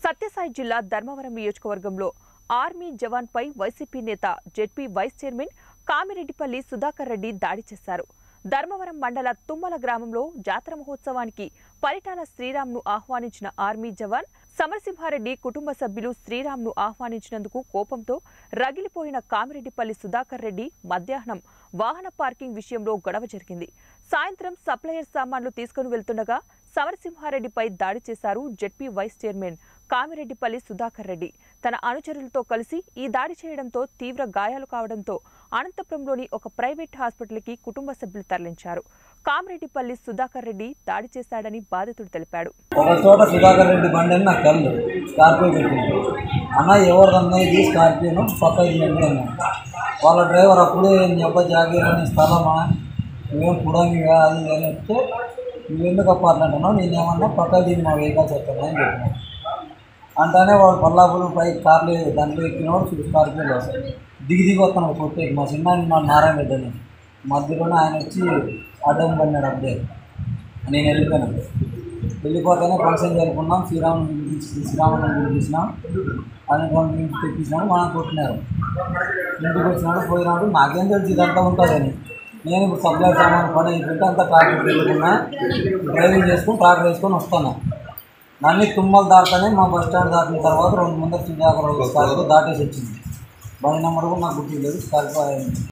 సత్యసాయి జిల్లా ధర్మవరం నియోజకవర్గంలో ఆర్మీ జవాన్పై వైసీపీ నేత ZP vice chairman Kamireddipalli Sudhakar Reddy దాడి చేశారు ధర్మవరం మండల తుమ్మల గ్రామంలో జాతర మహోత్సవానికి పరిటాల శ్రీరామ్ను ఆహ్వానించిన ఆర్మీ జవాన్ సమరసింహారెడ్డి కుటుంబ సభ్యులు శ్రీరామ్ను ఆహ్వానించినందుకు కోపంతో రగిలిపోయిన కామిరెడ్డిపల్లి సుధాకర్ రెడ్డి మధ్యాహ్నం వాహన పార్కింగ్ విషయంలో గొడవ జరిగింది సాయంత్రం సప్లయర్ సామాన్లు తీసుకుని వెళ్తుండగా సమరసింహారెడ్డిపై దాడి చేశారు ZP vice chairman Kamireddipalli Sudhakar Reddy తన అనుచరులతో కలిసి ఈ దాడి చేయడంతో తీవ్ర గాయాలు కావడంతో అనంతపురంలోని ఒక ప్రైవేట్ హాస్పిటల్కి కుటుంబ సభ్యులు తరలించారు కామిరెడ్డిపల్లి సుధాకర్ రెడ్డి దాడి చేశాడని బాధితుడు తెలిపాడు ఒక చోట సుధాకర్ రెడ్డి బండి అని నాకు తెలదు స్కార్పియో పెట్టింది అన్న ఎవరిదన్నా ఇది స్కార్పియోను పక్క ఇల్లండి అన్న వాళ్ళ డ్రైవర్ అప్పుడే చెప్ప జాగీర్ అని స్థలమా నువ్వేం పుడంగిగా అది ఇది అని చెప్తే నువ్వెందుకు అప్పార్లంటున్నావు నేనేమన్నా పక్క దీన్ని మా వెహికల్స్ వస్తాను అని చెప్పిన అంటానే వాడు పల్లాపురం పై కార్లు దాంట్లో ఎక్కినవాడు స్కార్పియోలో దిగి దిగి వస్తున్నాడు కొట్టేకి మా చిన్న మా నారాయణ రెడ్డి అని మధ్యలోనే ఆయన వచ్చి అడ్డం పడినాడు అప్పుడే నేను వెళ్ళిపోయాను వెళ్ళిపోతేనే ఫంక్షన్ జరుపుకున్నాం శ్రీరాముని పిలిపించి శ్రీరాముని పిలిపించినాం అనేటువంటి ఇంటికి తెప్పించినాడు మనం కొట్టినారు ఇంటికి వచ్చినాడు పోయినాడు నాకేం తెలుసు ఇదంతా ఉంటుందని నేను ఇప్పుడు సప్లై సామాన్ పని అయిపోతే అంతా ట్రాక్టర్ వెళ్ళుకున్నా డ్రైవింగ్ చేసుకుని ట్రాక్టర్ వేసుకొని వస్తాను నన్ను తుమ్మలు దాటానే మా బస్ స్టాండ్ దాటిన తర్వాత రెండు ముందర సుధాకర్ స్కార్పియో దాటేసి వచ్చింది బండి నెంబర్ కూడా నాకు గుర్తులేదు స్కార్పియో అయింది